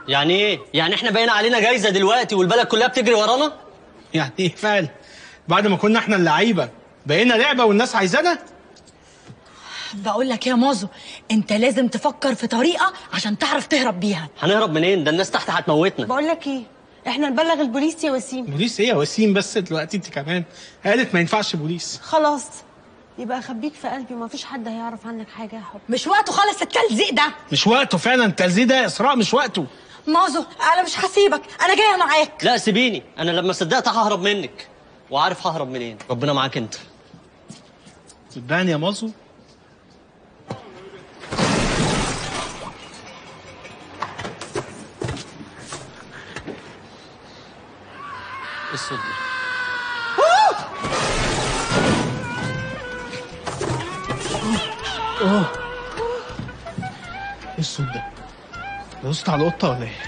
يعني ايه يعني احنا باين علينا جايزه دلوقتي والبلد كلها بتجري ورانا يعني ايه فعلا بعد ما كنا احنا اللعيبه بقينا لعبه والناس عايزانا بقول لك يا مازو انت لازم تفكر في طريقه عشان تعرف تهرب بيها هنهرب منين ده الناس تحت هتموتنا بقول لك ايه احنا نبلغ البوليس يا وسيم بوليس ايه يا وسيم بس دلوقتي انت كمان قالت ما ينفعش بوليس خلاص يبقى اخبيك في قلبي ما فيش حد هيعرف عنك حاجه يا حب مش وقته خالص التلزيق ده مش وقته فعلا التلزيق ده يا اسراء مش وقته مازو انا مش هسيبك انا جايه معاك لا سيبيني انا لما صدقت ههرب منك وعارف ههرب منين ربنا معاك انت صدقني يا مازو ايه الصوت ده ايه الصوت ده دوست على القطه ولا ايه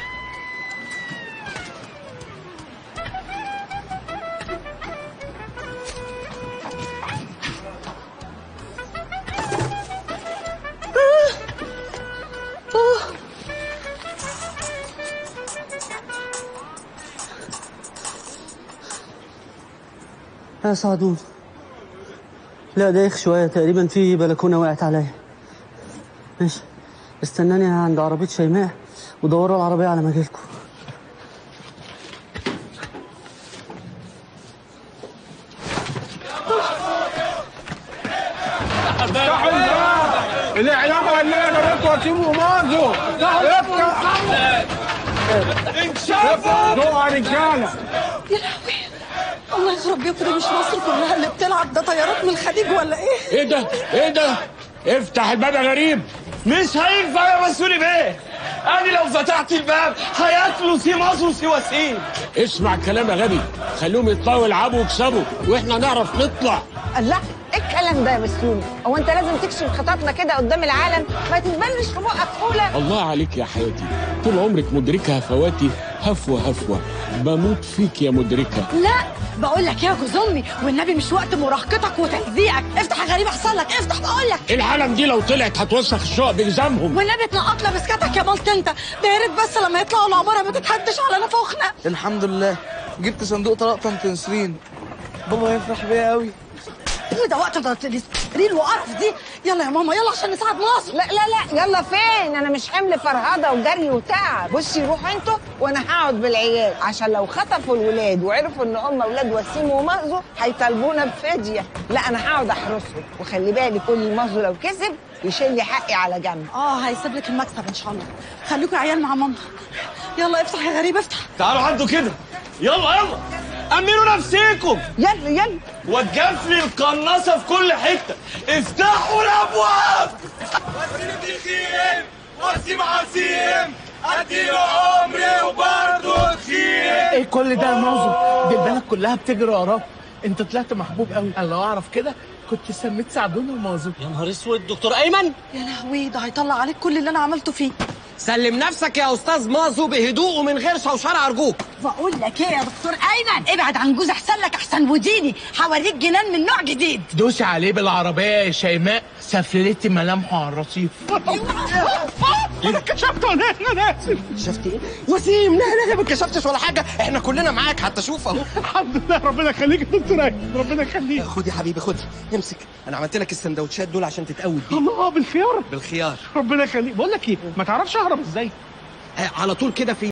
يا سعدون لا دايخ شوية تقريبا في بلكونة وقعت عليا ماشي استناني عند عربية شيماء ودوروا العربية على ما اجيلكوا الاعلام قال لنا انا وسيم ومازو انشافوا دول رجاله يا لهوي الله يخرب بيكم ده مش مصر كلها اللي بتلعب ده طيارات من الخليج ولا ايه ايه ده ايه ده افتح الباب يا غريب مش هينفع يا مسؤولي بيه انا لو فتحت الباب هياكلوا سي مصر وسي وسيم اسمع الكلام يا غبي خليهم يطلعوا يلعبوا ويكسبوا واحنا نعرف نطلع لا ايه الكلام ده يا مسلوم هو انت لازم تكشف خططنا كده قدام العالم ما تتبلش في بقك فوله الله عليك يا حياتي طول عمرك مدركة هفواتي هفوة هفوة بموت فيك يا مدركة لا بقول لك يا جوز امي والنبي مش وقت مراهقتك وتلزيقك افتح يا غريب احسن لك افتح بقول لك العالم دي لو طلعت هتوسخ الشقق بجزامهم والنبي تنقط لها بسكتك يا مالت انت ده يا ريت بس لما يطلعوا العماره ما تتهدش على نفوخنا الحمد لله جبت صندوق طلاق طنط نسرين بابا يفرح بيا قوي ايه ده وقت ده ريل وقرف دي يلا يا ماما يلا عشان نساعد مصر لا لا لا يلا فين انا مش حمل فرهضه وجري وتعب بصي روحوا انتوا وانا هقعد بالعيال عشان لو خطفوا الولاد وعرفوا ان هم اولاد وسيم ومغزو هيطالبونا بفديه لا انا هقعد احرسهم وخلي بالي كل مغزو لو كسب يشيل لي حقي على جنب اه هيسيب لك المكسب ان شاء الله خليكوا عيال مع ماما يلا افتح يا غريب افتح تعالوا عدوا كده يلا يلا امنوا نفسيكم يلا يلا وقف لي القناصه في كل حته افتحوا الابواب وسيم بخير وسيم عسيم اديله عمري وبرضه تخير ايه كل ده يا مازو دي البلد كلها بتجري وراك انت طلعت محبوب قوي انا لو اعرف كده كنت سميت سعدون ومازو يا نهار اسود دكتور ايمن يا لهوي ده هيطلع عليك كل اللي انا عملته فيه سلم نفسك يا استاذ مازو بهدوء ومن غير شوشره ارجوك بقول لك ايه يا دكتور ايمن ابعد عن جوز احسن لك احسن وديني هوريك جنان من نوع جديد دوسي عليه بالعربيه يا شيماء سفلتي ملامحه على الرصيف انا كشفت ولا إيه؟ انا اسف شفت ايه وسيم لا لا لا ما كشفتش ولا حاجه احنا كلنا معاك حتى شوف اهو الحمد لله ربنا يخليك يا دكتور أيمن، ربنا يخليك خد يا حبيبي خد امسك انا عملت لك السندوتشات دول عشان تتقوي بيه الله بالخيار بالخيار ربنا يخليك بقول لك ايه ما تعرفش اهرب ازاي آه، على طول كده في